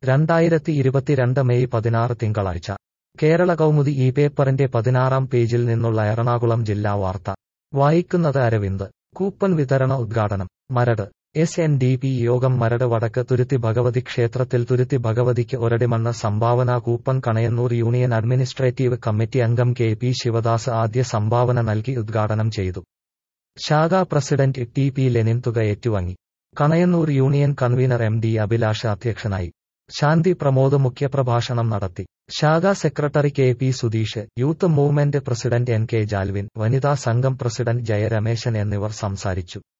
രണ്ടായിരത്തി ഇരുപത്തിരണ്ട് മെയ് പതിനാറ് തിങ്കളാഴ്ച കേരള കൗമുദി ഈ പേപ്പറിന്റെ പതിനാറാം പേജിൽ നിന്നുള്ള എറണാകുളം ജില്ലാ വാർത്ത വായിക്കുന്നത് അരവിന്ദ് കൂപ്പൺ വിതരണ ഉദ്ഘാടനം Maradu S N D P യോഗം മരട് വടക്ക് തുരുത്തി ഭഗവതി ക്ഷേത്രത്തിൽ തുരുത്തി ഭഗവതിക്ക് ഒരടിമണ്ണ സംഭാവന coupon Kanayannoor union administrative committee അംഗം കെ പി ശിവദാസ് ആദ്യ സംഭാവന നൽകി ഉദ്ഘാടനം ചെയ്തു ശാഖാ പ്രസിഡന്റ് ടി പി ലെനിൻ തുക ഏറ്റുവാങ്ങി Kanayannoor union convener M D Abhilash അധ്യക്ഷനായി ശാന്തി പ്രമോദ് മുഖ്യപ്രഭാഷണം നടത്തി ശാഖാ secretary K P Sudheesh youth movement president N K Jalvin വനിതാ സംഘം പ്രസിഡന്റ് ജയരമേശൻ എന്നിവർ സംസാരിച്ചു